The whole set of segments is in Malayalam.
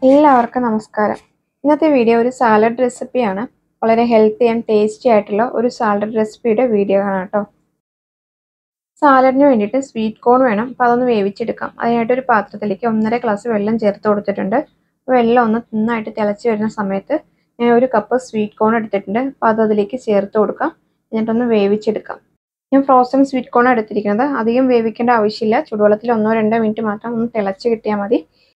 എല്ലാവർക്കും നമസ്കാരം ഇന്നത്തെ വീഡിയോ ഒരു സാലഡ് റെസിപ്പിയാണ് വളരെ ഹെൽത്തി ആൻഡ് ടേസ്റ്റി ആയിട്ടുള്ള ഒരു സാലഡ് റെസിപ്പിയുടെ വീഡിയോ ആണ് കേട്ടോ സാലഡിന് വേണ്ടിയിട്ട് സ്വീറ്റ് കോൺ വേണം അപ്പോൾ അതൊന്ന് വേവിച്ചെടുക്കാം അതിനായിട്ട് ഒരു പാത്രത്തിലേക്ക് ഒന്നര ഗ്ലാസ് വെള്ളം ചേർത്ത് കൊടുത്തിട്ടുണ്ട് വെള്ളം ഒന്ന് നന്നായിട്ട് തിളച്ച് വരുന്ന സമയത്ത് ഞാൻ ഒരു കപ്പ് സ്വീറ്റ് കോൺ എടുത്തിട്ടുണ്ട് അപ്പോൾ അത് അതിലേക്ക് ചേർത്ത് കൊടുക്കാം എന്നിട്ടൊന്ന് വേവിച്ചെടുക്കാം ഞാൻ ഫ്രോസൺ സ്വീറ്റ് കോൺ എടുത്തിരിക്കുന്നത് അധികം വേവിക്കേണ്ട ആവശ്യമില്ല ചൂടുവെള്ളത്തിൽ ഒന്നോ രണ്ടോ മിനിറ്റ് മാത്രം ഒന്ന് തിളച്ച് കിട്ടിയാൽ മതി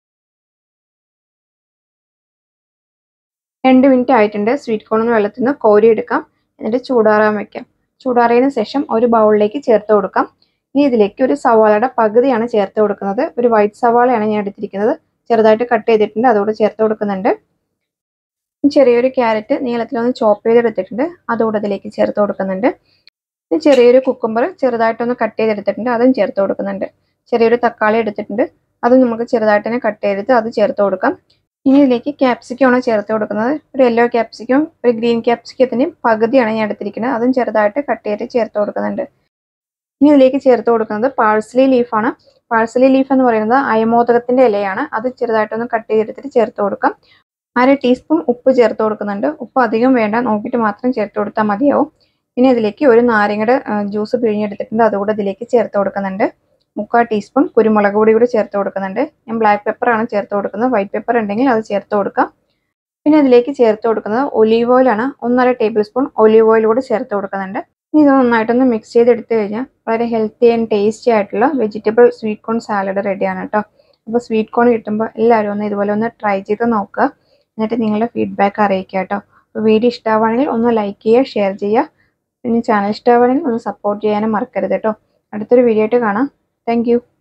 രണ്ട് മിനിറ്റ് ആയിട്ടുണ്ട് സ്വീറ്റ് കോൺ ഒന്ന് വെള്ളത്തിൽ നിന്ന് കോരി എടുക്കാം എന്നിട്ട് ചൂടാറാൻ വെക്കാം ചൂടാറിയതിന് ശേഷം ഒരു ബൗളിലേക്ക് ചേർത്ത് കൊടുക്കാം ഇനി ഇതിലേക്ക് ഒരു സവാളയുടെ പകുതിയാണ് ചേർത്ത് കൊടുക്കുന്നത് ഒരു വൈറ്റ് സവാളയാണ് ഞാൻ എടുത്തിരിക്കുന്നത് ചെറുതായിട്ട് കട്ട് ചെയ്തിട്ടുണ്ട് അതുകൂടെ ചേർത്ത് കൊടുക്കുന്നുണ്ട് ചെറിയൊരു ക്യാരറ്റ് നീളത്തിലൊന്ന് ചോപ്പ് ചെയ്തെടുത്തിട്ടുണ്ട് അതുകൂടെ ഇതിലേക്ക് ചേർത്ത് കൊടുക്കുന്നുണ്ട് ഇനി ചെറിയൊരു കുക്കുംബർ ചെറുതായിട്ടൊന്ന് കട്ട് ചെയ്തെടുത്തിട്ടുണ്ട് അതും ചേർത്ത് കൊടുക്കുന്നുണ്ട് ചെറിയൊരു തക്കാളി എടുത്തിട്ടുണ്ട് അതും നമുക്ക് ചെറുതായിട്ട് തന്നെ കട്ട് ചെയ്തിട്ട് അത് ചേർത്ത് കൊടുക്കാം ഇനി ഇതിലേക്ക് ക്യാപ്സിക്കമാണ് ചേർത്ത് കൊടുക്കുന്നത് ഒരു യെല്ലോ ക്യാപ്സിക്കും ഒരു ഗ്രീൻ ക്യാപ്സിക്കത്തിൻ്റെയും പകുതിയാണ് ഞാൻ എടുത്തിരിക്കുന്നത് അതും ചെറുതായിട്ട് കട്ട് ചെയ്ത് ചേർത്ത് കൊടുക്കുന്നുണ്ട് ഇനി ഇതിലേക്ക് ചേർത്ത് കൊടുക്കുന്നത് പാഴ്സലി ലീഫാണ് പാഴ്സലി ലീഫ് എന്ന് പറയുന്നത് അയമോദകത്തിൻ്റെ ഇലയാണ് അത് ചെറുതായിട്ടൊന്ന് കട്ട് ചെയ്തെടുത്തിട്ട് ചേർത്ത് കൊടുക്കാം അര ടീസ്പൂൺ ഉപ്പ് ചേർത്ത് കൊടുക്കുന്നുണ്ട് ഉപ്പ് അധികം വേണ്ട നോക്കിയിട്ട് മാത്രം ചേർത്ത് കൊടുത്താൽ മതിയാവും ഇനി ഇതിലേക്ക് ഒരു നാരങ്ങയുടെ ജ്യൂസ് പിഴിഞ്ഞെടുത്തിട്ടുണ്ട് അതുകൂടെ ഇതിലേക്ക് ചേർത്ത് കൊടുക്കുന്നുണ്ട് മുക്കാൽ ടീസ്പൂൺ കുരുമുളക് പൊടി കൂടി ചേർത്ത് കൊടുക്കുന്നുണ്ട് ഞാൻ ബ്ലാക്ക് പെപ്പറാണ് ചേർത്ത് കൊടുക്കുന്നത് വൈറ്റ് പെപ്പർ ഉണ്ടെങ്കിൽ അത് ചേർത്ത് കൊടുക്കാം പിന്നെ ഇതിലേക്ക് ചേർത്ത് കൊടുക്കുന്നത് ഒലീവ് ഓയിലാണ് ഒന്നര ടേബിൾ സ്പൂൺ ഒലീവ് ഓയിൽ കൂടി ചേർത്ത് കൊടുക്കുന്നുണ്ട് ഇനി ഇത് നന്നായിട്ടൊന്ന് മിക്സ് ചെയ്തെടുത്ത് കഴിഞ്ഞാൽ വളരെ ഹെൽത്തി ആൻഡ് ടേസ്റ്റി ആയിട്ടുള്ള വെജിറ്റബിൾ സ്വീറ്റ് കോൺ സാലഡ് റെഡിയാണ് കേട്ടോ അപ്പോൾ സ്വീറ്റ് കോൺ കിട്ടുമ്പോൾ എല്ലാവരും ഒന്ന് ഇതുപോലെ ഒന്ന് ട്രൈ ചെയ്ത് നോക്കുക എന്നിട്ട് നിങ്ങളുടെ ഫീഡ്ബാക്ക് അറിയിക്കുക കേട്ടോ അപ്പോൾ വീഡിയോ ഇഷ്ടമാവുകയാണെങ്കിൽ ഒന്ന് ലൈക്ക് ചെയ്യുക ഷെയർ ചെയ്യുക പിന്നെ ചാനൽ ഇഷ്ടമാവുകയാണെങ്കിൽ ഒന്ന് സപ്പോർട്ട് ചെയ്യാനും മറക്കരുത് കേട്ടോ അടുത്തൊരു വീഡിയോ ആയിട്ട് കാണാം താങ്ക്